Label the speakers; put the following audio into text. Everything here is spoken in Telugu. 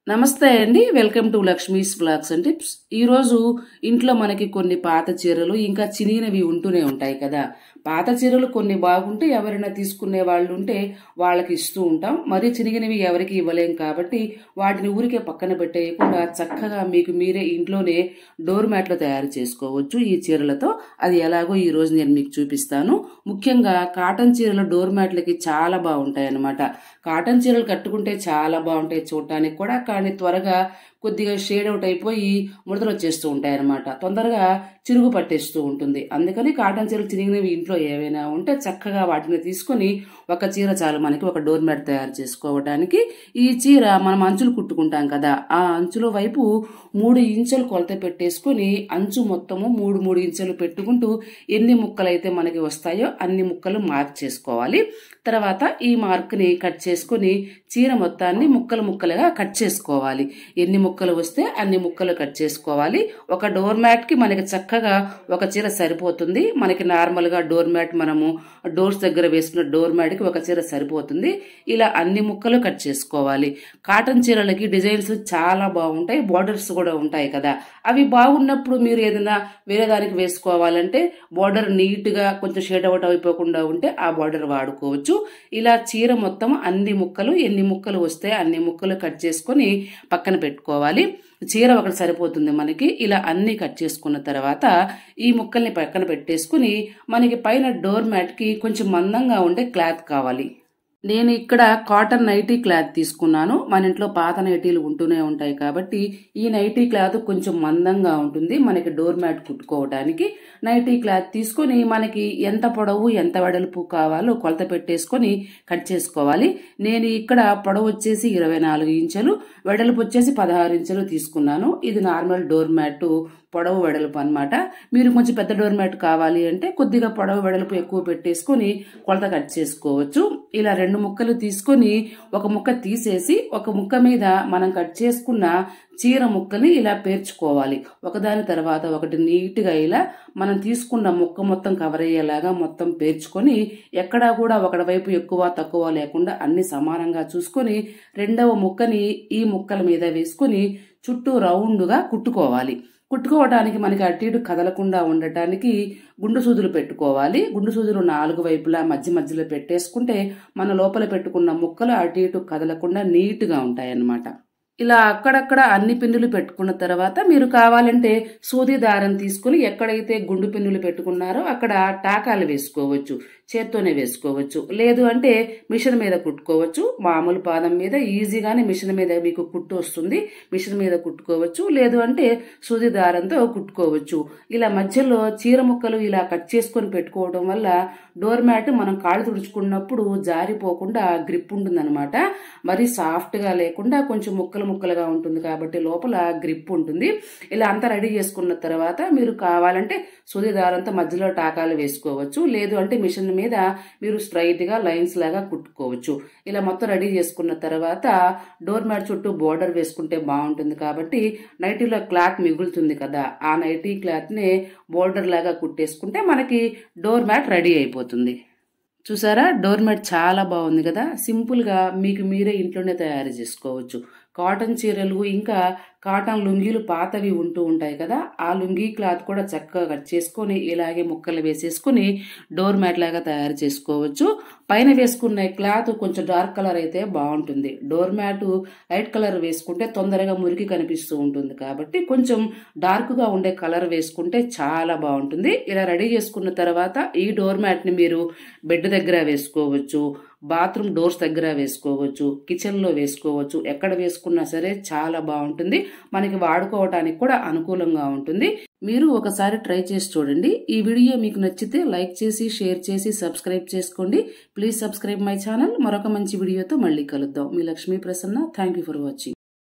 Speaker 1: నమస్తే అండి welcome to Lakshmi's blogs and tips ఈరోజు ఇంట్లో మనకి కొన్ని పాత చీరలు ఇంకా చినిగినవి ఉంటూనే ఉంటాయి కదా పాత చీరలు కొన్ని బాగుంటే ఎవరైనా తీసుకునే వాళ్ళు ఉంటే వాళ్ళకి ఇస్తూ ఉంటాం మరీ చినిగినవి ఎవరికి ఇవ్వలేం కాబట్టి వాటిని ఊరికే పక్కన పెట్టేయకుండా చక్కగా మీకు మీరే ఇంట్లోనే డోర్ మ్యాట్లు తయారు చేసుకోవచ్చు ఈ చీరలతో అది ఎలాగో ఈ రోజు నేను మీకు చూపిస్తాను ముఖ్యంగా కాటన్ చీరలు డోర్ మ్యాట్లకి చాలా బాగుంటాయి అన్నమాట కాటన్ చీరలు కట్టుకుంటే చాలా బాగుంటాయి చూడటానికి కూడా కానీ త్వరగా కొద్దిగా షేడ్ అవుట్ అయిపోయి ముడతలు వచ్చేస్తూ ఉంటాయి అనమాట తొందరగా చిరుగు పట్టేస్తూ ఉంటుంది అందుకని కాటన్ చీరలు చిరిగినవి ఇంట్లో ఏవైనా ఉంటే చక్కగా వాటిని తీసుకొని ఒక చీర చాలు మనకి ఒక డోర్ మ్యాట్ తయారు చేసుకోవడానికి ఈ చీర మనం అంచులు కుట్టుకుంటాం కదా ఆ అంచుల వైపు మూడు ఇంచులు కొలత పెట్టేసుకొని అంచు మొత్తము మూడు మూడు ఇంచులు పెట్టుకుంటూ ఎన్ని ముక్కలు అయితే మనకి వస్తాయో అన్ని ముక్కలు మార్క్ చేసుకోవాలి తర్వాత ఈ మార్క్ని కట్ చేసుకొని చీర మొత్తాన్ని ముక్కలు ముక్కలుగా కట్ చేసుకోవాలి ఎన్ని ముక్కలు వస్తే అన్ని ముక్కలు కట్ చేసుకోవాలి ఒక డోర్ మ్యాట్ కి మనకి చక్కగా ఒక చీర సరిపోతుంది మనకి నార్మల్ గా డోర్ మ్యాట్ మనము డోర్స్ దగ్గర వేసుకున్న డోర్ మ్యాట్ కి ఒక చీర సరిపోతుంది ఇలా అన్ని ముక్కలు కట్ చేసుకోవాలి కాటన్ చీరలకి డిజైన్స్ చాలా బాగుంటాయి బార్డర్స్ కూడా ఉంటాయి కదా అవి బాగున్నప్పుడు మీరు ఏదైనా వేరే దానికి వేసుకోవాలంటే బార్డర్ నీట్ గా కొంచెం షేడ్ అవుట్ అయిపోకుండా ఉంటే ఆ బార్డర్ వాడుకోవచ్చు ఇలా చీర మొత్తం అన్ని ముక్కలు ఎన్ని ముక్కలు వస్తే అన్ని ముక్కలు కట్ చేసుకొని పక్కన పెట్టుకోవాలి చీర ఒకటి సరిపోతుంది మనకి ఇలా అన్ని కట్ చేసుకున్న తర్వాత ఈ ముక్కల్ని పక్కన పెట్టేసుకుని మనకి పైన డోర్ మ్యాట్ కి కొంచెం మందంగా ఉండే క్లాత్ కావాలి నేను ఇక్కడ కాటన్ నైటీ క్లాత్ తీసుకున్నాను మన ఇంట్లో పాత నైటీలు ఉంటూనే ఉంటాయి కాబట్టి ఈ నైటీ క్లాత్ కొంచెం మందంగా ఉంటుంది మనకి డోర్ మ్యాట్ కుట్టుకోవడానికి నైటీ క్లాత్ తీసుకొని మనకి ఎంత పొడవు ఎంత వెడల్పు కావాలో కొలత పెట్టేసుకొని కట్ చేసుకోవాలి నేను ఇక్కడ పొడవు వచ్చేసి ఇరవై నాలుగు ఇంచులు వెడల్పు వచ్చేసి పదహారు ఇంచులు తీసుకున్నాను ఇది నార్మల్ డోర్ మ్యాట్ పొడవు వెడల్పు అనమాట మీరు కొంచెం పెద్ద డోర్ మ్యాట్ కావాలి అంటే కొద్దిగా పొడవు వెడల్పు ఎక్కువ పెట్టేసుకొని కొలత కట్ చేసుకోవచ్చు ఇలా రెండు ముక్కలు తీసుకొని ఒక ముక్క తీసేసి ఒక ముక్క మీద మనం కట్ చేసుకున్న చీర ముక్కని ఇలా పేర్చుకోవాలి ఒకదాని తర్వాత ఒకటి నీట్గా ఇలా మనం తీసుకున్న ముక్క మొత్తం కవర్ అయ్యేలాగా మొత్తం పేర్చుకొని ఎక్కడా కూడా ఒకటి వైపు ఎక్కువ తక్కువ లేకుండా అన్ని సమానంగా చూసుకొని రెండవ ముక్కని ఈ ముక్కల మీద వేసుకొని చుట్టూ రౌండ్గా కుట్టుకోవాలి కుట్టుకోవడానికి మనకి అటు ఇటు కదలకుండా ఉండటానికి గుండు సూదులు పెట్టుకోవాలి గుండు సూదులు నాలుగు వైపులా మధ్య మధ్యలో పెట్టేసుకుంటే మన లోపల పెట్టుకున్న ముక్కలు అటు ఇటు కదలకుండా నీట్గా ఉంటాయన్నమాట ఇలా అక్కడక్కడ అన్ని పిన్నులు పెట్టుకున్న తర్వాత మీరు కావాలంటే సూది దారం తీసుకుని ఎక్కడైతే గుండు పిన్నులు పెట్టుకున్నారో అక్కడ టాకాలు వేసుకోవచ్చు చేత్తోనే వేసుకోవచ్చు లేదు అంటే మిషన్ మీద కుట్టుకోవచ్చు మామూలు పాదం మీద ఈజీగానే మిషన్ మీద మీకు కుట్టు వస్తుంది మిషన్ మీద కుట్టుకోవచ్చు లేదు అంటే సూది దారంతో కుట్టుకోవచ్చు ఇలా మధ్యలో చీర ముక్కలు ఇలా కట్ చేసుకొని పెట్టుకోవడం వల్ల డోర్ మ్యాట్ మనం కాళ్ళు తుడుచుకున్నప్పుడు జారిపోకుండా గ్రిప్ ఉంటుందన్నమాట మరి సాఫ్ట్గా లేకుండా కొంచెం ముక్కలు ముక్కలుగా ఉంటుంది కాబట్టి లోపల గ్రిప్ ఉంటుంది ఇలా అంతా రెడీ చేసుకున్న తర్వాత మీరు కావాలంటే సూది దారంతో మధ్యలో టాకాలు వేసుకోవచ్చు లేదు అంటే మిషన్ మీద మీరు స్ట్రైట్గా లైన్స్ లాగా కుట్టుకోవచ్చు ఇలా మొత్తం రెడీ చేసుకున్న తర్వాత డోర్ మ్యాట్ చుట్టూ బోర్డర్ వేసుకుంటే బాగుంటుంది కాబట్టి నైటీలో క్లాత్ మిగులుతుంది కదా ఆ నైటీ క్లాత్ని బోర్డర్ లాగా కుట్టేసుకుంటే మనకి డోర్ మ్యాట్ రెడీ అయిపోతుంది చూసారా డోర్ మ్యాట్ చాలా బాగుంది కదా సింపుల్గా మీకు మీరే ఇంట్లోనే తయారు చేసుకోవచ్చు కాటన్ చీరలు ఇంకా కాటన్ లుంగీలు పాతవి ఉంటూ ఉంటాయి కదా ఆ లుంగీ క్లాత్ కూడా చక్కగా కట్ చేసుకొని ఇలాగే ముక్కలు వేసేసుకుని డోర్ మ్యాట్ లాగా తయారు చేసుకోవచ్చు పైన వేసుకున్న క్లాత్ కొంచెం డార్క్ కలర్ అయితే బాగుంటుంది డోర్ మ్యాట్ లైట్ కలర్ వేసుకుంటే తొందరగా మురికి కనిపిస్తూ ఉంటుంది కాబట్టి కొంచెం డార్క్గా ఉండే కలర్ వేసుకుంటే చాలా బాగుంటుంది ఇలా రెడీ చేసుకున్న తర్వాత ఈ డోర్ మ్యాట్ని మీరు బెడ్ దగ్గర వేసుకోవచ్చు బాత్రూమ్ డోర్స్ దగ్గర వేసుకోవచ్చు కిచెన్లో వేసుకోవచ్చు ఎక్కడ వేసుకున్నా సరే చాలా బాగుంటుంది మనకి వాడుకోవటానికి కూడా అనుకూలంగా ఉంటుంది మీరు ఒకసారి ట్రై చేసి చూడండి ఈ వీడియో మీకు నచ్చితే లైక్ చేసి షేర్ చేసి సబ్స్క్రైబ్ చేసుకోండి ప్లీజ్ సబ్స్క్రైబ్ మై ఛానల్ మరొక మంచి వీడియోతో మళ్ళీ కలుద్దాం మీ Lakshmi Prasanna thank you for watching